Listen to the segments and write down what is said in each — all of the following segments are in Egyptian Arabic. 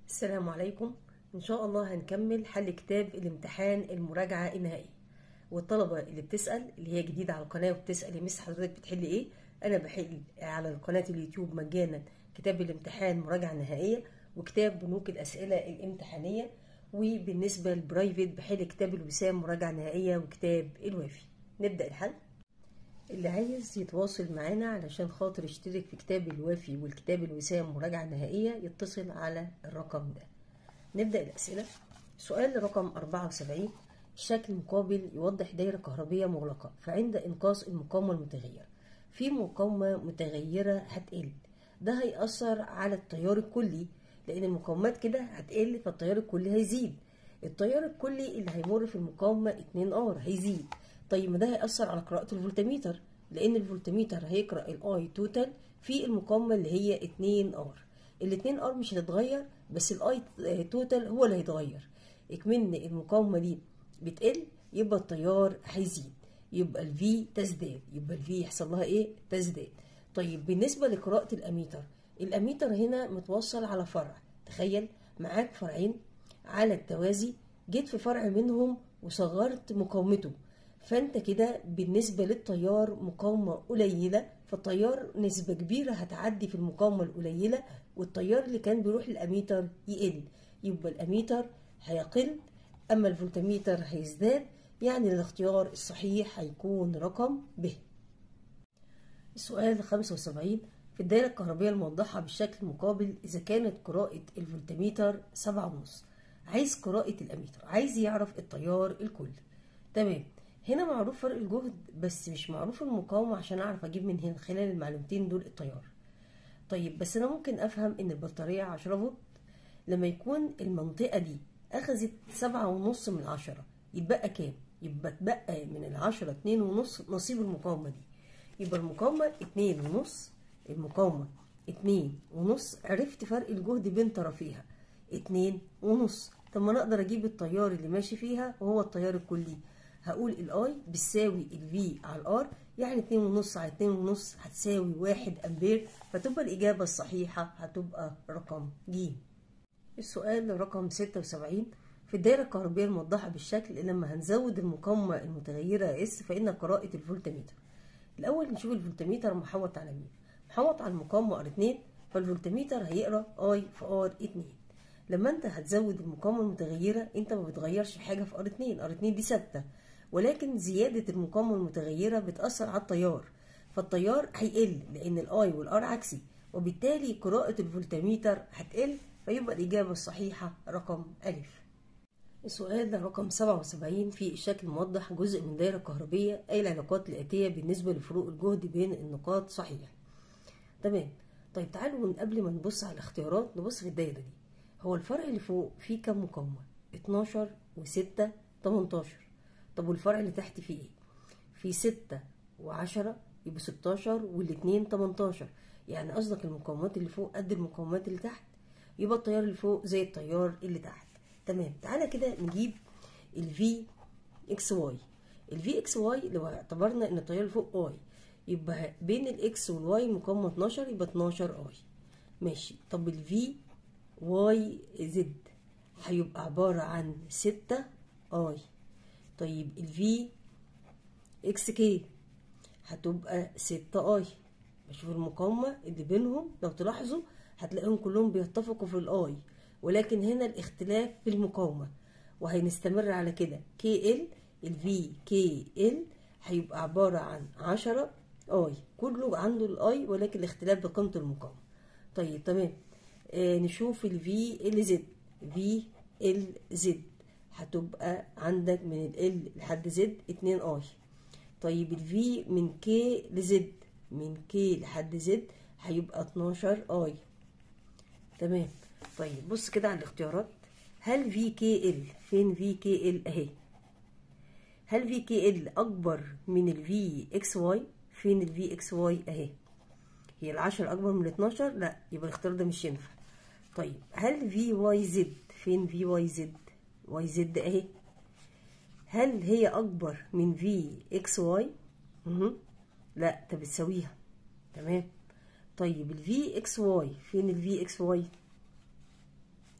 السلام عليكم ان شاء الله هنكمل حل كتاب الامتحان المراجعة النهائية والطلبة اللي بتسأل اللي هي جديدة على القناة وبتسأل يا مس حضرتك بتحل ايه انا بحل على قناة اليوتيوب مجانا كتاب الامتحان مراجعة نهائية وكتاب بنوك الاسئلة الامتحانية وبالنسبة للبرايفت بحل كتاب الوسام مراجعة نهائية وكتاب الوافي نبدأ الحل اللي عايز يتواصل معانا علشان خاطر يشترك في كتاب الوافي والكتاب الوسام مراجعة نهائية يتصل على الرقم ده نبدأ الأسئلة سؤال رقم 74 الشكل مقابل يوضح دايرة كهربية مغلقة فعند إنقاص المقاومة المتغيرة في مقاومة متغيرة هتقل ده هيأثر على التيار الكلي لأن المقاومات كده هتقل فالتيار الكلي هيزيد التيار الكلي اللي هيمر في المقاومة 2 ار هيزيد طيب ما ده هيأثر على قراءة الفولتميتر لأن الفولتميتر هيقرأ الاي توتال في المقاومة اللي هي 2 ار ال 2 ار مش هتتغير بس الاي توتال هو اللي هيتغير اكمن المقاومة دي بتقل يبقى التيار هيزيد يبقى الفي تزداد يبقى الفي يحصل لها ايه تزداد طيب بالنسبة لقراءة الاميتر الاميتر هنا متوصل على فرع تخيل معاك فرعين على التوازي جيت في فرع منهم وصغرت مقاومته فانت كده بالنسبة للتيار مقاومة قليلة فالتيار نسبة كبيرة هتعدي في المقاومة القليلة والتيار اللي كان بيروح للأميتر يقل يبقى الأميتر هيقل أما الفولتميتر هيزداد يعني الاختيار الصحيح هيكون رقم ب السؤال 75 في الدائرة الكهربية الموضحة بالشكل المقابل إذا كانت قراءة الفولتميتر سبعة ونص عايز قراءة الأميتر عايز يعرف التيار الكلي تمام هنا معروف فرق الجهد بس مش معروف المقاومة عشان أعرف أجيب من هنا خلال المعلومتين دول التيار طيب بس أنا ممكن أفهم إن البطارية عشرة فولت لما يكون المنطقة دي أخذت سبعة ونص من عشرة يتبقى كام؟ يبقى اتبقى من العشرة اتنين ونص نصيب المقاومة دي يبقى المقاومة اتنين ونص المقاومة اتنين ونص عرفت فرق الجهد بين طرفيها اتنين ونص طب ما أنا أقدر أجيب التيار اللي ماشي فيها وهو التيار الكلي هقول الاي بتساوي الفي على الار يعني اتنين ونص على اتنين ونص هتساوي واحد امبير فتبقى الاجابة الصحيحة هتبقى رقم ج السؤال رقم ستة وسبعين في الدائرة الكهربية الموضحة بالشكل لما هنزود المقاومة المتغيرة اس فإن قراءة الفولتميتر الأول نشوف الفولتميتر محوط على مين محوط على المقاومة ار اتنين فالفولتميتر هيقرا اي في ار اتنين لما انت هتزود المقاومة المتغيرة انت ما بتغيرش حاجة في ار اتنين ار اتنين دي ثابتة ولكن زيادة المقاومة المتغيرة بتأثر على التيار فالتيار هيقل لأن الآي والآر عكسي وبالتالي قراءة الفولتميتر هتقل فيبقى الإجابة الصحيحة رقم ألف السؤال ده رقم 77 في الشكل موضح جزء من دائرة كهربية أي العلاقات الآتية بالنسبة لفروق الجهد بين النقاط صحيح تمام طيب تعالوا قبل ما نبص على الاختيارات نبص في الدايرة دي هو الفرع اللي فوق فيه كام مقاومة 12 و6 18 طب والفرع اللي تحت فيه ايه في ستة وعشرة يبقى ستاشر والاتنين تمنتاشر يعني قصدك المقاومات اللي فوق قد المقاومات اللي تحت يبقى التيار اللي فوق زي التيار اللي تحت تمام تعالى كده نجيب الفي اكس واي الفي اكس واي لو اعتبرنا ان التيار اللي فوق اي يبقى بين الاكس والواي مقاومة 12 يبقى 12 اي ماشي طب الفي واي زد هيبقى عبارة عن ستة اي طيب الفي اكس كي هتبقى ستة اي بشوف المقاومة اللي بينهم لو تلاحظوا هتلاقيهم كلهم بيتفقوا في الاي ولكن هنا الاختلاف في المقاومة وهنستمر على كده كي ال الفي كي ال هيبقى عبارة عن عشرة اي كله عنده الاي ولكن الاختلاف بقيمة المقاومة طيب تمام آه نشوف الفي ال زد في ال زد هتبقى عندك من ال لحد زد 2 اي طيب الفي من كي لزد من كي لحد زد هيبقى 12 اي تمام طيب بص كده على الاختيارات هل في كي ال فين في كي ال اهي هل في كي ال اكبر من الفي اكس واي فين الفي اكس واي اهي هي العشرة اكبر من الاتناشر لا يبقى الاختيار ده مش ينفع طيب هل في واي زد فين في واي زد واي زد اهي هل هي اكبر من في اكس واي لا طب بتساويها تمام طيب الفي اكس واي فين الفي اكس واي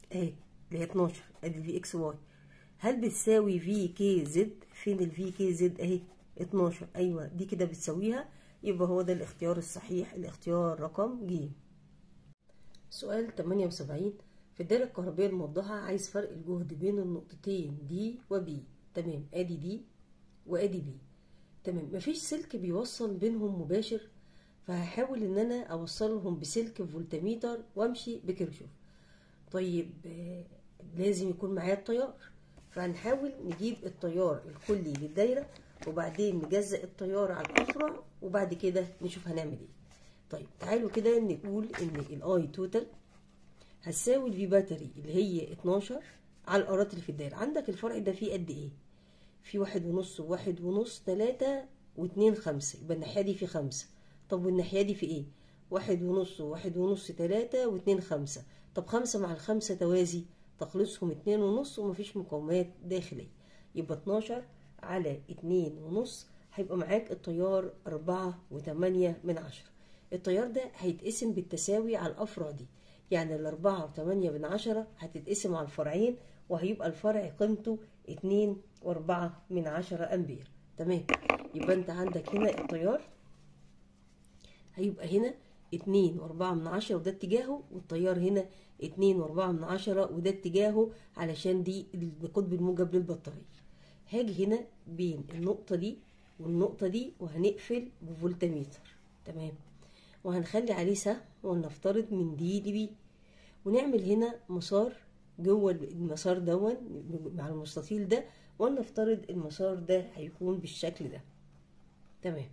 اهي اللي هي 12 ادي في اكس واي هل بتساوي في كي زد فين الفي كي زد اهي 12 ايوه دي كده بتساويها يبقى هو ده الاختيار الصحيح الاختيار رقم ج سؤال 78 في الدائرة الكهربية الموضحة عايز فرق الجهد بين النقطتين دي وبي تمام ادي دي وادي بي تمام مفيش سلك بيوصل بينهم مباشر فهحاول ان انا اوصلهم بسلك فولتميتر وامشي بكرشوف طيب آه، لازم يكون معايا التيار فهنحاول نجيب التيار الكلي للدايره وبعدين نجزأ التيار على الافرع وبعد كده نشوف هنعمل ايه طيب تعالوا كده نقول ان الاي توتال هتساوي الفي باتري اللي هي 12 على الارات اللي في الدايره عندك الفرع ده فيه قد ايه في واحد ونص وواحد ونص تلاتة واتنين خمسة يبقى الناحية دي في خمسة طب والناحية دي في ايه واحد ونص وواحد ونص تلاتة واتنين خمسة طب خمسة مع الخمسة توازي تخلصهم اتنين ونص ومفيش مقاومات داخلية يبقى اتناشر على اتنين ونص هيبقى معاك التيار أربعة وتمانية من عشرة التيار ده هيتقسم بالتساوي على الأفرع دي يعني الأربعة وتمانية من عشرة هتتقسم على الفرعين وهيبقى الفرع قيمته اتنين وأربعة من عشرة أمبير تمام يبقى أنت عندك هنا التيار هيبقى هنا اتنين وأربعة من عشرة وده اتجاهه والتيار هنا اتنين وأربعة من عشرة وده اتجاهه علشان دي القطب الموجب للبطارية هاجي هنا بين النقطة دي والنقطة دي وهنقفل بفولتميتر تمام وهنخلي عليه سهم ونفترض من دي لبي ونعمل هنا مسار جوه المسار دون مع المستطيل ده ولنفترض المسار ده هيكون بالشكل ده تمام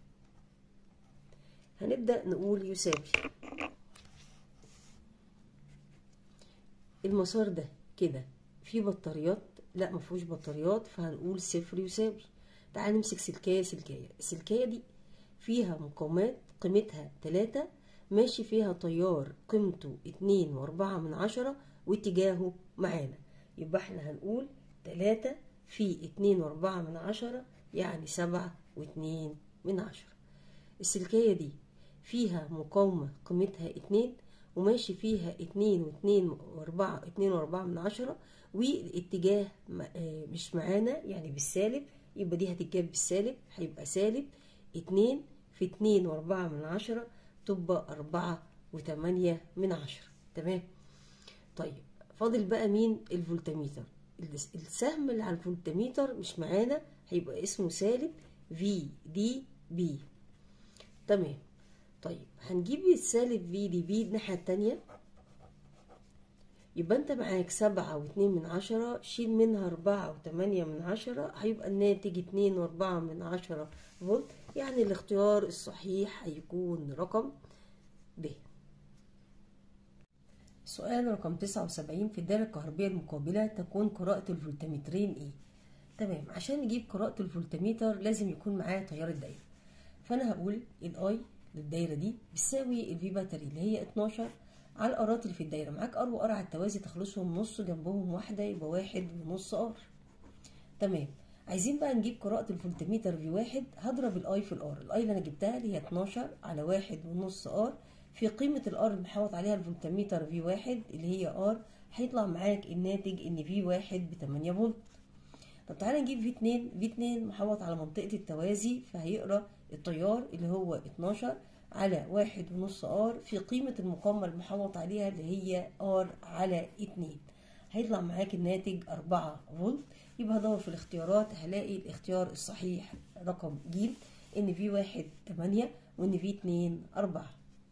هنبدأ نقول يساوي المسار ده كده فيه بطاريات لا مفيهوش بطاريات فهنقول صفر يساوي تعال نمسك سلكاية سلكاية السلكاية دي فيها مقاومات قيمتها تلاتة ماشي فيها تيار قيمته اتنين واربعة من عشرة واتجاهه معانا يبقى احنا هنقول تلاتة في اتنين واربعة من عشرة يعني سبعة واتنين من عشرة السلكية دي فيها مقاومة قيمتها اتنين وماشي فيها اتنين واتنين واربعة اتنين واربعة من عشرة والاتجاه مش معانا يعني بالسالب يبقى دي هتتجاب بالسالب هيبقى سالب اتنين في اتنين واربعة من عشرة تبقى أربعة وتمانية من عشرة تمام طيب فاضل بقى مين الفولتميتر السهم اللي على الفولتميتر مش معانا هيبقى اسمه سالب في دي بي تمام طيب هنجيب السالب في دي بي الناحية التانية يبقى انت معاك سبعة واتنين من عشرة شيل منها أربعة وتمانية من عشرة هيبقى الناتج اتنين وأربعة من عشرة فولت يعني الاختيار الصحيح هيكون رقم ب سؤال رقم تسعة وسبعين في الدائرة الكهربية المقابلة تكون قراءة الفولتمترين ايه تمام عشان نجيب قراءة الفولتميتر لازم يكون معاه تيار الدايرة فأنا هقول الاي للدايرة دي بتساوي الفي باتري اللي هي 12 على الارات اللي في الدايره معاك ار وار على التوازي تخلصهم نص جنبهم واحده يبقى واحد ونص ار تمام عايزين بقى نجيب قراءة الفولتميتر في واحد هضرب الاي في الار الاي اللي انا جبتها اللي هي 12 على واحد ونص ار في قيمة الار اللي محوط عليها الفولتميتر في واحد اللي هي ار هيطلع معاك الناتج ان في واحد بتمانية فولت طب تعالى نجيب في اتنين في اتنين محوط على منطقة التوازي فهيقرا التيار اللي هو 12 على واحد ونص ار في قيمة المقاومة المحوط عليها اللي هي ار على اتنين هيطلع معاك الناتج أربعة فولت يبقى هدور في الاختيارات هلاقي الاختيار الصحيح رقم ج ان في واحد تمانية وان في اتنين أربعة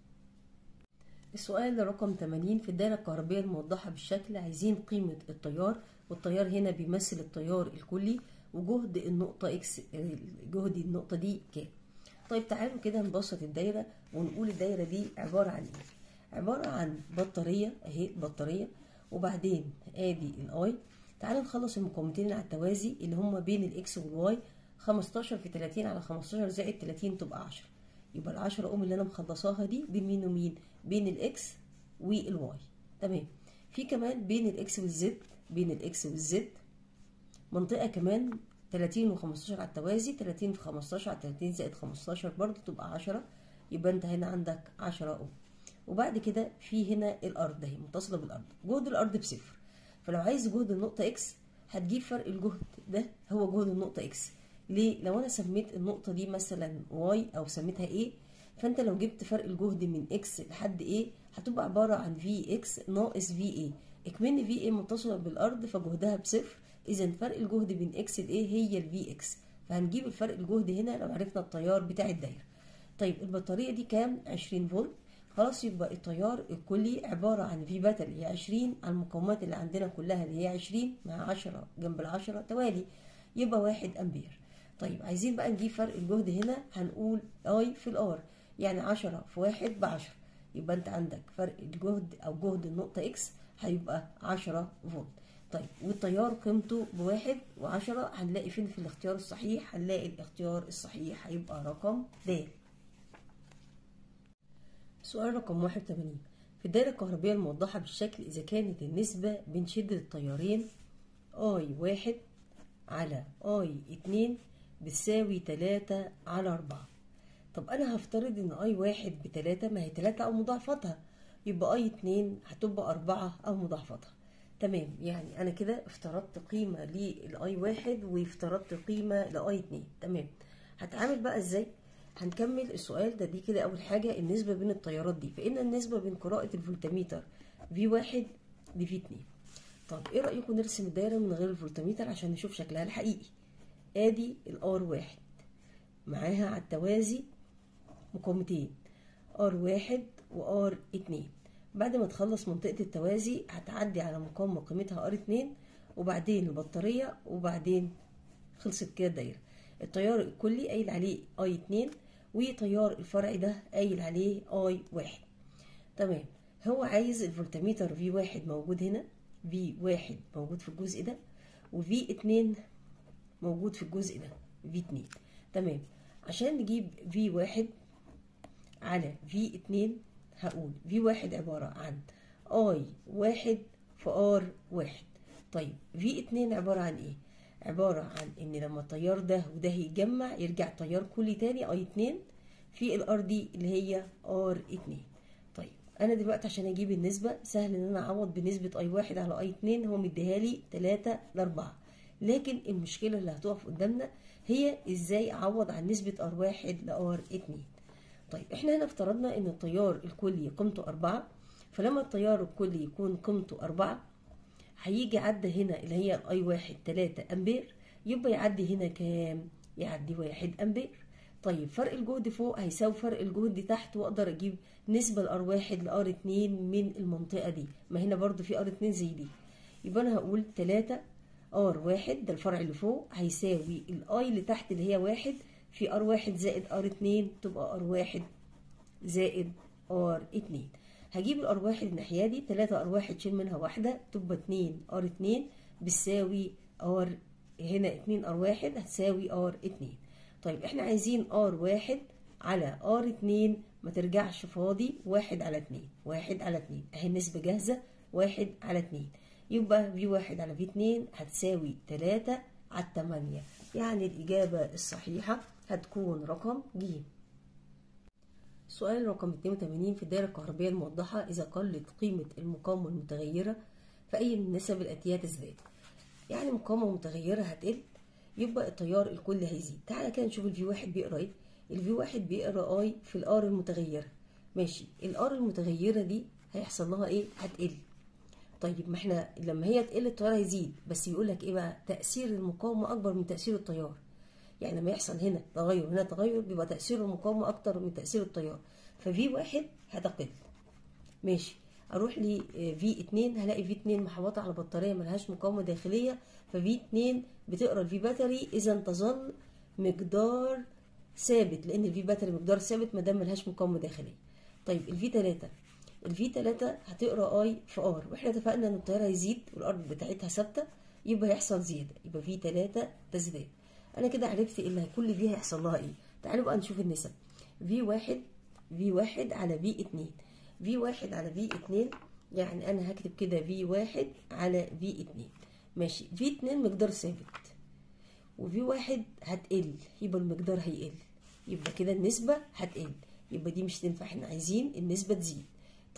السؤال رقم 80 في الدائرة الكهربية الموضحة بالشكل عايزين قيمة التيار والتيار هنا بيمثل التيار الكلي وجهد النقطة اكس جهد النقطة دي كام طيب تعالوا كده نبسط الدايرة ونقول الدايرة دي عبارة عن ايه عبارة عن بطارية اهي بطارية وبعدين ادي الاي تعالوا نخلص المقاومتين اللي على التوازي اللي هما بين الاكس والواي 15 في 30 على 15 زائد 30 تبقى 10 يبقى ال 10 اوم اللي انا مخلصاها دي بين مين ومين بين الاكس والواي تمام في كمان بين الاكس والزد بين الاكس والزد منطقة كمان 30 و15 على التوازي 30 في 15 على 30 زائد 15 برضو تبقى 10 يبقى انت هنا عندك 10 اوم وبعد كده في هنا الارض اهي متصله بالارض جهد الارض بصفر فلو عايز جهد النقطه اكس هتجيب فرق الجهد ده هو جهد النقطه اكس ليه لو انا سميت النقطه دي مثلا واي او سميتها ايه فانت لو جبت فرق الجهد من اكس لحد ايه هتبقى عباره عن في اكس ناقص في ايه اكمن في ايه متصله بالارض فجهدها بصفر اذا فرق الجهد بين اكس لايه هي الفي اكس فهنجيب الفرق الجهد هنا لو عرفنا التيار بتاع الدايره طيب البطاريه دي كام 20 فولت خلاص يبقى التيار الكلي عباره عن في باتري هي 20 على المقاومات اللي عندنا كلها اللي هي 20 مع 10 جنب ال10 توالي يبقى 1 امبير طيب عايزين بقى نجيب فرق الجهد هنا هنقول اي في الار يعني 10 في 1 ب 10 يبقى انت عندك فرق الجهد او جهد النقطه اكس هيبقى 10 فولت طيب والتيار قيمته بواحد وعشرة هنلاقي فين في الاختيار الصحيح هنلاقي الاختيار الصحيح هيبقى رقم د سؤال رقم واحد وتمانين في الدائرة الكهربية الموضحة بالشكل إذا كانت النسبة بين شدة التيارين اي واحد على اي اتنين بتساوي تلاتة على أربعة طب أنا هفترض إن اي واحد بتلاتة ما هي تلاتة أو مضاعفتها يبقى اي اتنين هتبقى أربعة أو مضاعفتها تمام يعني انا كده افترضت قيمه للاي واحد وافترضت قيمه لاي اتنين تمام هتعامل بقى ازاي هنكمل السؤال ده دي كده اول حاجه النسبه بين التيارات دي فان النسبه بين قراءه الفولتميتر في واحد لفي اتنين طب ايه رايكم نرسم الدايره من غير الفولتميتر عشان نشوف شكلها الحقيقي ادي الار واحد معاها على التوازي مقاومتين ار واحد وار اتنين بعد ما تخلص منطقة التوازي هتعدي على مقاومة قيمتها ار 2 وبعدين البطارية وبعدين خلصت كده الدايرة التيار الكلي قايل عليه اي 2 وتيار الفرعي ده قايل عليه اي 1 تمام هو عايز الفولتميتر في واحد موجود هنا في واحد موجود في الجزء ده وفي 2 موجود في الجزء ده في 2 تمام عشان نجيب في واحد على في 2 هقول في واحد عبارة عن اي واحد في ار واحد طيب في اتنين عبارة عن ايه عبارة عن ان لما التيار ده وده يتجمع يرجع تيار كلي تاني اي اتنين في الار دي اللي هي ار اتنين طيب انا دلوقتي عشان اجيب النسبة سهل ان انا اعوض بنسبة اي واحد على اي اتنين هو مديها لي تلاتة لاربعة لكن المشكلة اللي هتقف قدامنا هي ازاي اعوض عن نسبة ار واحد لار اتنين طيب احنا هنا افترضنا ان التيار الكلي قيمته أربعة فلما التيار الكلي يكون قيمته أربعة هيجي عدى هنا اللي هي الاي واحد تلاتة امبير يبقى يعدي هنا كام يعدي واحد امبير طيب فرق الجهد فوق هيساوي فرق الجهد تحت واقدر اجيب نسبة لار واحد لار اتنين من المنطقة دي ما هنا برضو في ار اتنين زي دي يبقى انا هقول تلاتة ار واحد ده الفرع اللي فوق هيساوي الاي اللي تحت اللي هي واحد في ار واحد زائد ار اتنين تبقى ار واحد زائد ار اتنين هجيب الار واحد الناحية دي تلاتة ار واحد شيل منها واحدة تبقى اتنين ار اتنين بتساوي ار هنا اتنين ار واحد هتساوي ار اتنين طيب احنا عايزين ار واحد على ار اتنين ما ترجعش فاضي واحد على اتنين واحد على اتنين اهي النسبة جاهزة واحد على اتنين يبقى في واحد على في اتنين هتساوي تلاتة على التمانية يعني الإجابة الصحيحة هتكون رقم ج سؤال رقم 82 في الدائرة الكهربية الموضحة إذا قلت قيمة المقاومة المتغيرة فأي من النسب الآتية تزداد يعني مقاومة متغيرة هتقل يبقى التيار الكلي هيزيد تعالى كده نشوف الفي واحد بيقرا ايه الفي واحد بيقرا اي في الار المتغيرة ماشي الار المتغيرة دي هيحصل لها ايه هتقل طيب ما احنا لما هي تقل التيار هيزيد بس يقول لك ايه بقى تاثير المقاومه اكبر من تاثير التيار يعني لما يحصل هنا تغير هنا تغير بيبقى تاثير المقاومه اكتر من تاثير التيار ففي واحد هتقل ماشي اروح ل في 2 هلاقي في 2 محوطه على بطاريه ملهاش مقاومه داخليه ففي 2 بتقرا الفي باتري اذا تظل مقدار ثابت لان الفي باتري مقدار ثابت ما دام ملهاش مقاومه داخليه طيب الفي 3 الفي 3 هتقرا اي في ار واحنا اتفقنا ان التيار هيزيد والارض بتاعتها ثابته يبقى هيحصل زياده يبقى في 3 تزداد انا كده عرفت اللي كل في هيحصل لها ايه تعالوا بقى نشوف النسب في 1 في 1 على في 2 في 1 على في 2 يعني انا هكتب كده في 1 على في 2 ماشي في 2 مقدار ثابت وفي 1 هتقل يبقى المقدار هيقل يبقى كده النسبه هتقل يبقى دي مش تنفع احنا عايزين النسبه تزيد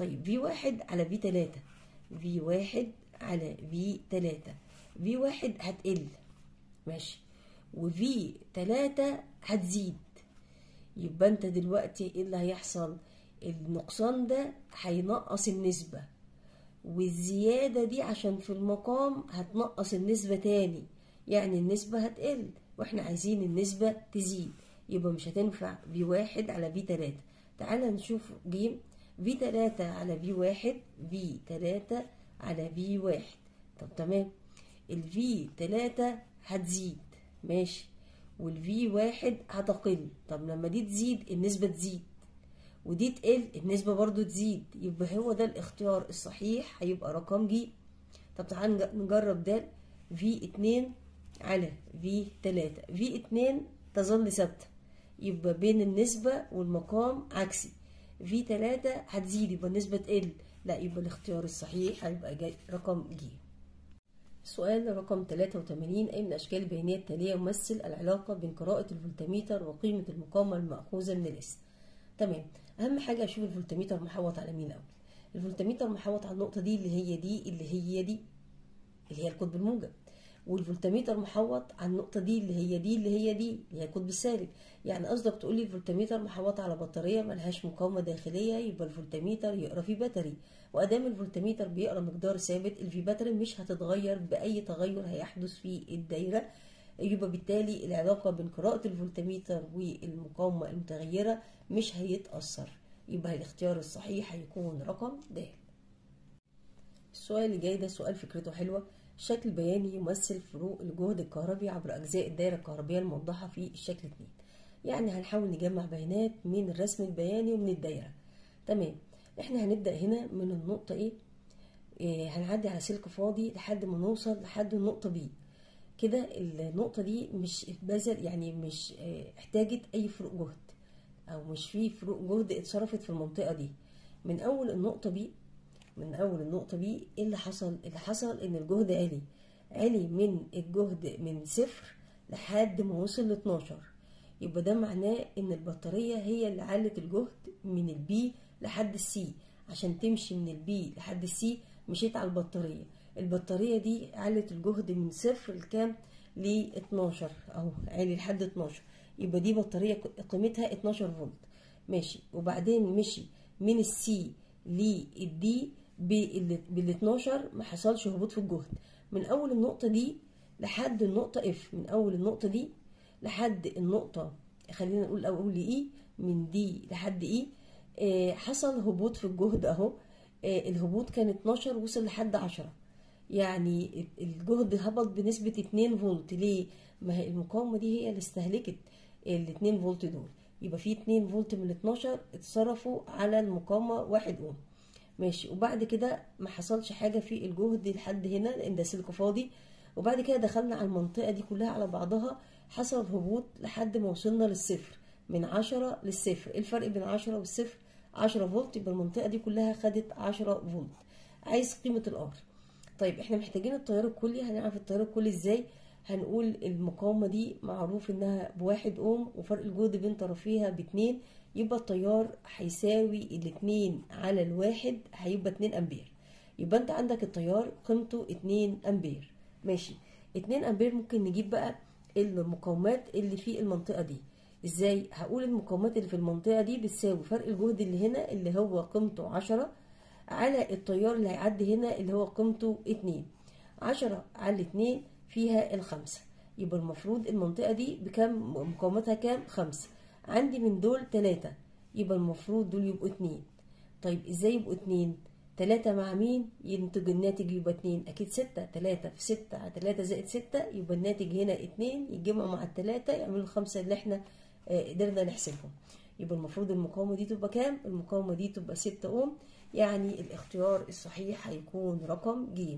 طيب في واحد على في تلاتة في واحد على في تلاتة في واحد هتقل ماشي وفي تلاتة هتزيد يبقى انت دلوقتي ايه اللي هيحصل النقصان ده هينقص النسبة والزيادة دي عشان في المقام هتنقص النسبة تاني يعني النسبة هتقل واحنا عايزين النسبة تزيد يبقى مش هتنفع في واحد على في تلاتة تعالى نشوف جيم في تلاتة على في واحد في تلاتة على في واحد طب تمام الفي تلاتة هتزيد ماشي والفي واحد هتقل طب لما دي تزيد النسبة تزيد ودي تقل النسبة برضو تزيد يبقى هو ده الاختيار الصحيح هيبقى رقم ج طب تعال نجرب ده في اتنين على في تلاتة في اتنين تظل ثابتة يبقى بين النسبة والمقام عكسي في تلاتة هتزيد يبقى النسبة تقل لا يبقى الاختيار الصحيح هيبقى جاي رقم ج سؤال رقم 83 أي من الأشكال البيانية التالية يمثل العلاقة بين قراءة الفولتميتر وقيمة المقاومة المأخوذة من الاسم تمام أهم حاجة أشوف الفولتميتر محوط على مين أول الفولتميتر محوط على النقطة دي اللي هي دي اللي هي دي اللي هي القطب الموجب والفولتميتر محوط على النقطة دي اللي هي دي اللي هي دي اللي هي القطب السالب يعني قصدك تقول لي الفولتميتر محوط على بطارية ملهاش مقاومة داخلية يبقى الفولتميتر يقرا في باتري وأدام الفولتميتر بيقرا مقدار ثابت الفي باتري مش هتتغير بأي تغير هيحدث في الدايرة يبقى بالتالي العلاقة بين قراءة الفولتميتر والمقاومة المتغيرة مش هيتأثر يبقى الاختيار الصحيح هيكون رقم د السؤال اللي جاي ده سؤال فكرته حلوة الشكل البياني يمثل فروق الجهد الكهربي عبر أجزاء الدائرة الكهربية الموضحة في الشكل 2 يعني هنحاول نجمع بيانات من الرسم البياني ومن الدايرة تمام احنا هنبدأ هنا من النقطة ايه, إيه هنعدي على سلك فاضي لحد ما نوصل لحد النقطة بي كده النقطة دي مش بذل يعني مش اه احتاجت أي فروق جهد أو مش في فروق جهد اتصرفت في المنطقة دي من أول النقطة بي من اول النقطه دي ايه اللي حصل اللي حصل ان الجهد عالي عالي من الجهد من صفر لحد ما وصل ل 12 يبقى ده معناه ان البطاريه هي اللي علت الجهد من البي لحد السي عشان تمشي من البي لحد السي مشيت على البطاريه البطاريه دي علت الجهد من صفر لكام ل 12 اهو عالي لحد 12 يبقى دي بطاريه قيمتها 12 فولت ماشي وبعدين مشي من السي للدي بال 12 ما حصلش هبوط في الجهد من اول النقطه دي لحد النقطه اف من اول النقطه دي لحد النقطه خلينا نقول اقول اي من دي لحد اي آه حصل هبوط في الجهد اهو آه الهبوط كان 12 وصل لحد 10 يعني الجهد هبط بنسبه 2 فولت ليه ما هي المقاومه دي هي اللي استهلكت ال 2 فولت دول يبقى في 2 فولت من ال 12 اتصرفوا على المقاومه 1 اوم ماشي وبعد كده ما حصلش حاجه في الجهد لحد هنا لان ده سلك فاضي وبعد كده دخلنا على المنطقه دي كلها على بعضها حصل هبوط لحد ما وصلنا للصفر من عشرة للصفر الفرق بين عشرة والصفر عشرة فولت يبقى المنطقه دي كلها خدت عشرة فولت عايز قيمه الار طيب احنا محتاجين التيار الكلي هنعرف التيار الكلي ازاي هنقول المقاومه دي معروف انها بواحد اوم وفرق الجهد بين طرفيها باتنين يبقى التيار هيساوي الاتنين على الواحد هيبقى اتنين امبير يبقى انت عندك التيار قيمته اتنين امبير ماشي اتنين امبير ممكن نجيب بقى المقاومات اللي في المنطقة دي ازاي هقول المقاومات اللي في المنطقة دي بتساوي فرق الجهد اللي هنا اللي هو قيمته عشرة على التيار اللي هيعدي هنا اللي هو قيمته اتنين عشرة على اتنين فيها الخمسة يبقى المفروض المنطقة دي بكام مقاومتها كام خمسة عندي من دول تلاتة يبقى المفروض دول يبقوا اتنين طيب ازاي يبقوا اتنين تلاتة مع مين ينتج الناتج يبقى اتنين اكيد ستة تلاتة في ستة على تلاتة زائد ستة يبقى الناتج هنا اتنين يتجمعوا مع التلاتة يعملوا الخمسة اللي احنا قدرنا نحسبهم يبقى المفروض المقاومة دي تبقى كام المقاومة دي تبقى ستة اوم يعني الاختيار الصحيح هيكون رقم ج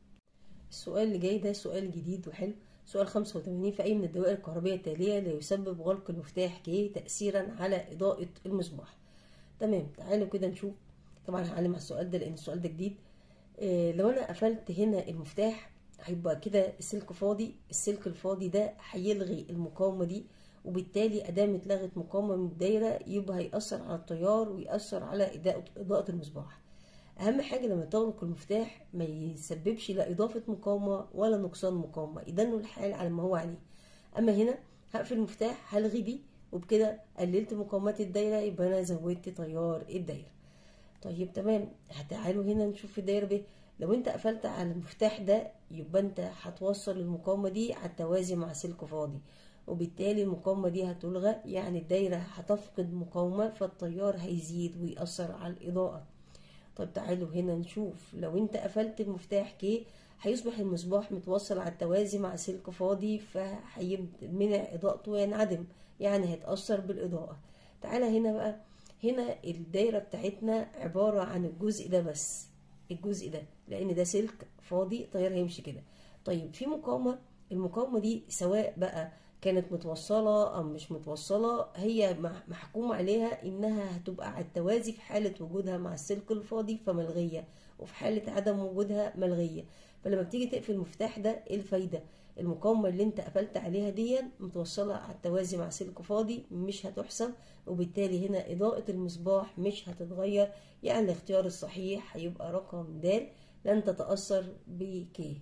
السؤال اللي جاي ده سؤال جديد وحلو سؤال 85 في أي من الدوائر الكهربية التالية لا يسبب غلق المفتاح كي تأثيرا على إضاءة المصباح تمام تعالوا كده نشوف طبعا هعلم على السؤال ده لأن السؤال ده جديد آه لو أنا قفلت هنا المفتاح هيبقى كده السلك فاضي السلك الفاضي ده هيلغي المقاومة دي وبالتالي أدام اتلغت مقاومة من الدايرة يبقى هيأثر على التيار ويأثر على إضاءة المصباح اهم حاجه لما تغلق المفتاح ما يسببش لا اضافه مقاومه ولا نقصان مقاومه يدنوا الحال على ما هو عليه اما هنا هقفل المفتاح هلغي بيه وبكده قللت مقاومات الدايره يبقى انا زودت تيار الدايره طيب تمام تعالوا هنا نشوف الدايره ب لو انت قفلت على المفتاح ده يبقى انت هتوصل المقاومه دي على التوازي مع سلك فاضي وبالتالي المقاومه دي هتلغى يعني الدايره هتفقد مقاومه فالتيار هيزيد ويأثر على الاضاءه طب تعالوا هنا نشوف لو انت قفلت المفتاح كي هيصبح المصباح متوصل على التوازي مع سلك فاضي فهيمنع اضاءته ينعدم يعني هيتأثر بالإضاءة تعالى هنا بقى هنا الدايرة بتاعتنا عبارة عن الجزء ده بس الجزء ده لأن ده سلك فاضي طيار هيمشي كده طيب في مقاومة المقاومة دي سواء بقى كانت متوصلة أو مش متوصلة هي محكوم عليها إنها هتبقى على التوازي في حالة وجودها مع السلك الفاضي فملغية وفي حالة عدم وجودها ملغية فلما بتيجي تقفل المفتاح ده ايه الفايدة المقاومة اللي انت قفلت عليها دي متوصلة على التوازي مع سلك فاضي مش هتحسب وبالتالي هنا إضاءة المصباح مش هتتغير يعني الاختيار الصحيح هيبقى رقم د لن تتأثر بكي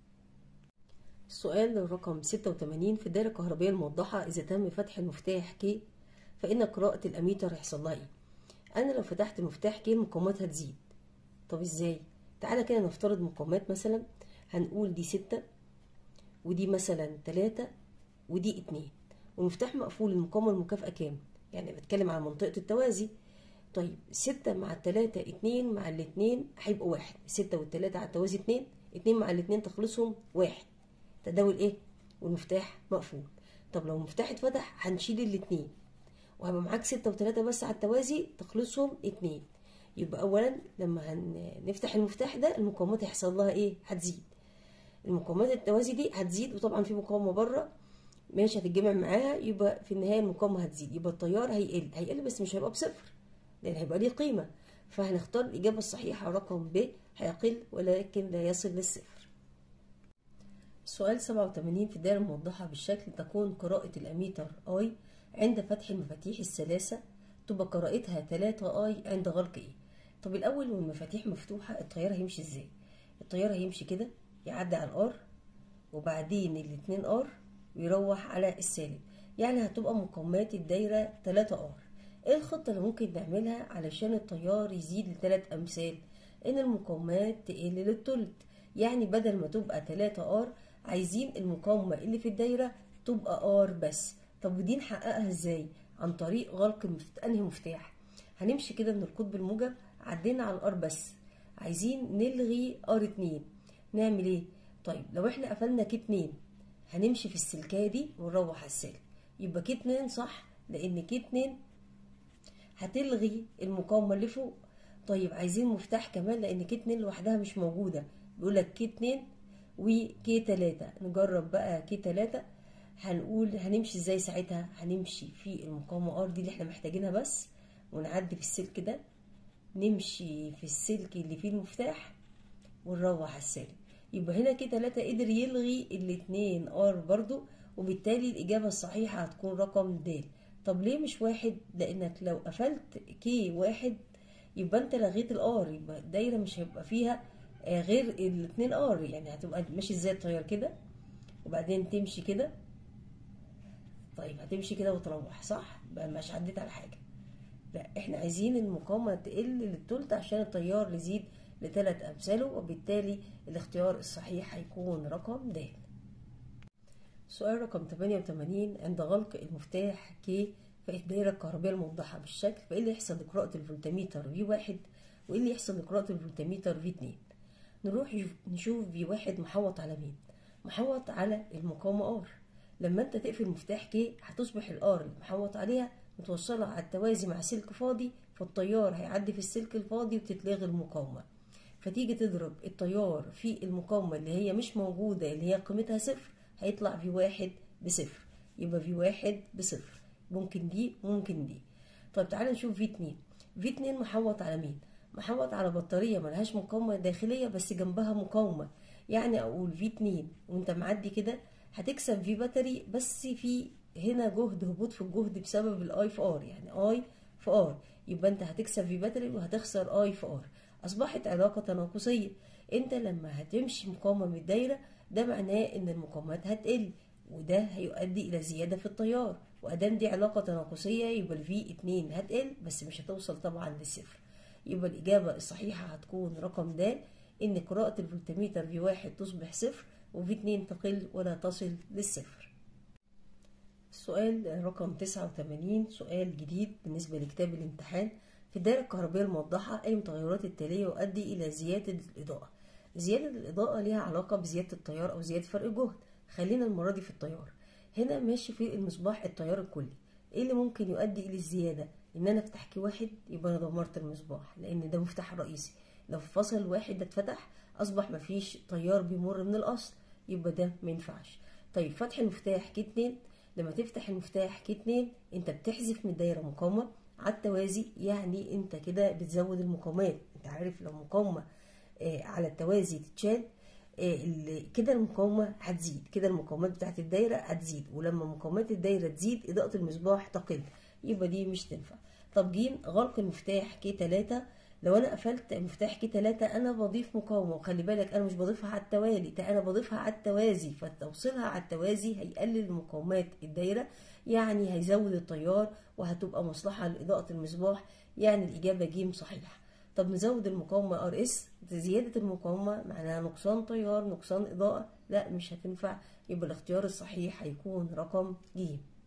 السؤال رقم 86 في الدائرة الكهربية الموضحة إذا تم فتح المفتاح كي فإن قراءة الأميتر هيحصل لها إيه؟ أنا لو فتحت المفتاح كي المقاومات هتزيد طب إزاي؟ تعالى كده نفترض مقاومات مثلا هنقول دي ستة ودي مثلا تلاتة ودي اتنين والمفتاح مقفول المقاومة المكافأة كام؟ يعني بتكلم على منطقة التوازي طيب ستة مع التلاتة اتنين مع الاتنين هيبقوا واحد ستة والتلاتة على التوازي اتنين اتنين مع الاتنين تخلصهم واحد تداول ايه؟ والمفتاح مقفول طب لو المفتاح اتفتح هنشيل الاتنين وهيبقى معاك ستة وتلاتة بس على التوازي تخلصهم اتنين يبقى اولا لما هنفتح المفتاح ده المقاومات هيحصل لها ايه؟ هتزيد المقاومات التوازي دي هتزيد وطبعا في مقاومه بره ماشي هتتجمع معاها يبقى في النهايه المقاومه هتزيد يبقى التيار هيقل هيقل بس مش هيبقى بصفر لان هيبقى ليه قيمه فهنختار الاجابه الصحيحه رقم ب هيقل ولكن لا يصل للصفر سؤال 87 في الدائرة الموضحة بالشكل تكون قراءة الأميتر I عند فتح المفاتيح الثلاثة تبقى قراءتها 3 I عند غلق إيه؟ طب الأول والمفاتيح مفتوحة التيار هيمشي إزاي؟ التيار هيمشي كده يعدي على الار وبعدين الاتنين ار ويروح على السالب يعني هتبقى مقاومات الدايرة 3 ار ايه الخطة اللي ممكن نعملها علشان التيار يزيد لتلات امثال ان المقاومات تقل للتلت يعني بدل ما تبقى 3 ار عايزين المقاومة اللي في الدايرة تبقى ار بس طب ودي نحققها ازاي عن طريق غلق مفت... انهي مفتاح هنمشي كده من القطب الموجب عدينا على الار بس عايزين نلغي ار 2 نعمل ايه طيب لو احنا قفلنا كي 2 هنمشي في السلكايه دي ونروح على السالب يبقى كي 2 صح لان كي 2 هتلغي المقاومه اللي فوق طيب عايزين مفتاح كمان لان كي 2 لوحدها مش موجوده بيقول لك كي 2 وكي 3 نجرب بقى كي 3 هنقول هنمشي ازاي ساعتها هنمشي في المقاومه ار دي اللي احنا محتاجينها بس ونعدي في السلك ده نمشي في السلك اللي فيه المفتاح ونروح على السالب يبقى هنا كده 3 قدر يلغي الاتنين ار برضو وبالتالي الإجابة الصحيحة هتكون رقم د طب ليه مش واحد لأنك لو قفلت كي واحد يبقى انت لغيت الار يبقى الدايرة مش هيبقى فيها غير الاتنين ار يعني هتبقى ماشي ازاي التيار كده وبعدين تمشي كده طيب هتمشي كده وتروح صح بقى مش عديت على حاجة لا احنا عايزين المقاومة تقل للتلت عشان التيار يزيد لثلاث أمثاله وبالتالي الاختيار الصحيح هيكون رقم د سؤال رقم 88 عند غلق المفتاح كي في الدائرة الكهربية الموضحة بالشكل فإيه اللي يحصل لقراءة الفولتميتر في واحد وإيه اللي يحصل لقراءة الفولتميتر في اتنين نروح نشوف في واحد محوط على مين محوط على المقاومة ار لما انت تقفل مفتاح كي هتصبح الار المحوط عليها متوصلة على التوازي مع سلك فاضي فالتيار هيعدي في السلك الفاضي وتتلغي المقاومة فتيجي تضرب التيار في المقاومة اللي هي مش موجودة اللي هي قيمتها صفر هيطلع في واحد بصفر يبقى في واحد بصفر ممكن دي وممكن دي طب تعالى نشوف في اتنين في اتنين محوط على مين محوط على بطارية ملهاش مقاومة داخلية بس جنبها مقاومة يعني اقول في اتنين وانت معدي كده هتكسب في باتري بس في هنا جهد هبوط في الجهد بسبب الاي في ار يعني اي في ار يبقى انت هتكسب في باتري وهتخسر اي في ار اصبحت علاقه تناقصيه انت لما هتمشي مقاومه من الدايره ده معناه ان المقاومات هتقل وده هيؤدي الى زياده في التيار وادام دي علاقه تناقصيه يبقى الفي 2 هتقل بس مش هتوصل طبعا للصفر يبقى الاجابه الصحيحه هتكون رقم د ان قراءه الفولتميتر في واحد تصبح صفر وفي 2 تقل ولا تصل للصفر السؤال رقم 89 سؤال جديد بالنسبة لكتاب الامتحان في الدائرة الكهربية الموضحة أي متغيرات التالية يؤدي إلى زيادة الإضاءة زيادة الإضاءة ليها علاقة بزيادة التيار أو زيادة فرق الجهد خلينا المرة دي في التيار هنا ماشي في المصباح التيار الكلي ايه اللي ممكن يؤدي الى الزيادة ان انا افتح كي واحد يبقى انا دمرت المصباح لان ده مفتاح رئيسي لو في فصل واحد ده اتفتح اصبح مفيش تيار بيمر من الاصل يبقى ده مينفعش طيب فتح المفتاح كي اتنين لما تفتح المفتاح كي اتنين انت بتحذف من الدايرة مقاومة على التوازي يعني انت كده بتزود المقاومات انت عارف لو مقاومة آه على التوازي تتشال آه كده المقاومة هتزيد كده المقاومات بتاعت الدايرة هتزيد ولما مقاومات الدايرة تزيد إضاءة المصباح تقل يبقى دي مش تنفع طب ج غلق المفتاح كي تلاتة لو انا قفلت مفتاح كي تلاتة انا بضيف مقاومة وخلي بالك انا مش بضيفها على التوالي ده انا بضيفها على التوازي فتوصيلها على التوازي هيقلل مقاومات الدايرة يعني هيزود التيار وهتبقى مصلحة لإضاءة المصباح يعني الإجابة ج صحيحة طب نزود المقاومة ار اس زيادة المقاومة معناها نقصان تيار نقصان إضاءة لا مش هتنفع يبقى الاختيار الصحيح هيكون رقم ج